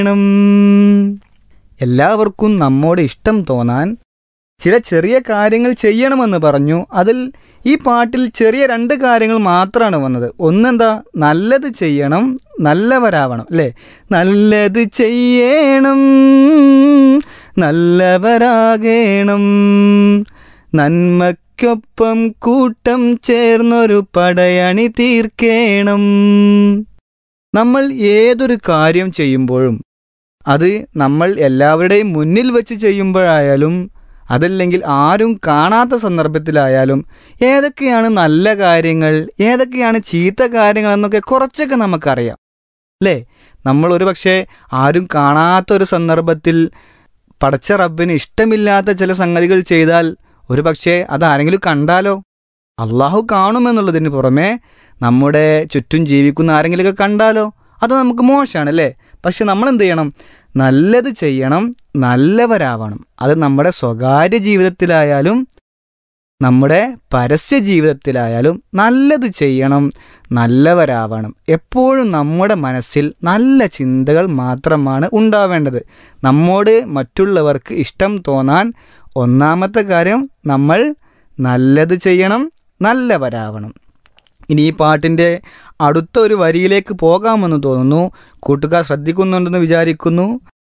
വേണം എല്ലാവർക്കും നമ്മോട് ഇഷ്ടം തോന്നാൻ ചില ചെറിയ കാര്യങ്ങൾ ചെയ്യണമെന്ന് പറഞ്ഞു അതിൽ ഈ പാട്ടിൽ ചെറിയ രണ്ട് കാര്യങ്ങൾ മാത്രമാണ് വന്നത് ഒന്നെന്താ നല്ലത് ചെയ്യണം നല്ലവരാവണം അല്ലേ നല്ലത് ചെയ്യണം നല്ലവരാകേണം നന്മയ്ക്കൊപ്പം കൂട്ടം ചേർന്നൊരു പടയണി തീർക്കേണം നമ്മൾ ഏതൊരു കാര്യം ചെയ്യുമ്പോഴും അത് നമ്മൾ എല്ലാവരുടെയും മുന്നിൽ വെച്ച് ചെയ്യുമ്പോഴായാലും അതല്ലെങ്കിൽ ആരും കാണാത്ത സന്ദർഭത്തിലായാലും ഏതൊക്കെയാണ് നല്ല കാര്യങ്ങൾ ഏതൊക്കെയാണ് ചീത്ത കാര്യങ്ങൾ എന്നൊക്കെ കുറച്ചൊക്കെ നമുക്കറിയാം അല്ലേ നമ്മൾ ഒരു പക്ഷേ ആരും കാണാത്ത ഒരു സന്ദർഭത്തിൽ പടച്ച റബ്ബിന് ഇഷ്ടമില്ലാത്ത ചില സംഗതികൾ ചെയ്താൽ ഒരു പക്ഷേ അത് ആരെങ്കിലും കണ്ടാലോ അള്ളാഹു കാണുമെന്നുള്ളതിന് പുറമെ നമ്മുടെ ചുറ്റും ജീവിക്കുന്ന ആരെങ്കിലുമൊക്കെ കണ്ടാലോ അത് നമുക്ക് മോശമാണ് അല്ലേ പക്ഷെ നമ്മൾ എന്ത് ചെയ്യണം നല്ലത് ചെയ്യണം നല്ലവരാവണം അത് നമ്മുടെ സ്വകാര്യ ജീവിതത്തിലായാലും നമ്മുടെ പരസ്യ ജീവിതത്തിലായാലും നല്ലത് ചെയ്യണം നല്ലവരാവണം എപ്പോഴും നമ്മുടെ മനസ്സിൽ നല്ല ചിന്തകൾ മാത്രമാണ് ഉണ്ടാവേണ്ടത് നമ്മോട് മറ്റുള്ളവർക്ക് ഇഷ്ടം തോന്നാൻ ഒന്നാമത്തെ കാര്യം നമ്മൾ നല്ലത് ചെയ്യണം നല്ലവരാവണം ഇനി ഈ പാട്ടിൻ്റെ അടുത്ത ഒരു വരിയിലേക്ക് പോകാമെന്ന് തോന്നുന്നു കൂട്ടുകാർ ശ്രദ്ധിക്കുന്നുണ്ടെന്ന് വിചാരിക്കുന്നു